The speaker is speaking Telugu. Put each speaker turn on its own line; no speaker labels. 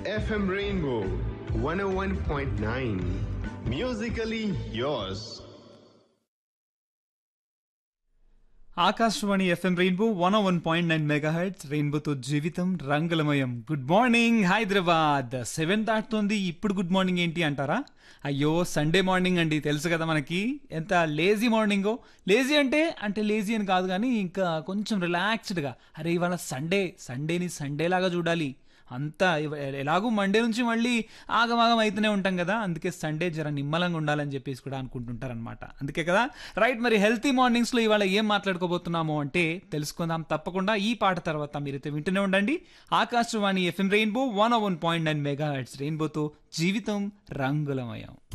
FM Rainbow 101.9. Musically yours.
Akashvani FM rainbow one one point nine mega heads రెయిన్బోతో జీవితం రంగులమయం గుడ్ మార్నింగ్ హైదరాబాద్ సెవెన్ దాటుతోంది ఇప్పుడు గుడ్ మార్నింగ్ ఏంటి అంటారా అయ్యో సండే మార్నింగ్ అండి తెలుసు కదా మనకి ఎంత లేజీ మార్నింగో లేజీ అంటే అంటే లేజీ అని కాదు కానీ ఇంకా కొంచెం రిలాక్స్డ్గా అరే ఇవాళ సండే సండేని సండే లాగా చూడాలి అంతా ఇవ- ఎలాగూ మండే నుంచి మళ్ళీ ఆగమాగం అయితేనే ఉంటాం కదా అందుకే సండే జర నిమ్మలంగా ఉండాలని చెప్పేసి కూడా అనుకుంటుంటారనమాట అందుకే కదా రైట్ మరి హెల్తీ మార్నింగ్స్లో ఇవాళ ఏం మాట్లాడుకోబోతున్నాము అంటే తెలుసుకుందాం తప్పకుండా ఈ పాట తర్వాత మీరైతే వింటూనే ఉండండి Akashvani FM rainbow one one point nine mega heads రెయిన్బోతో జీవితం రంగులమయం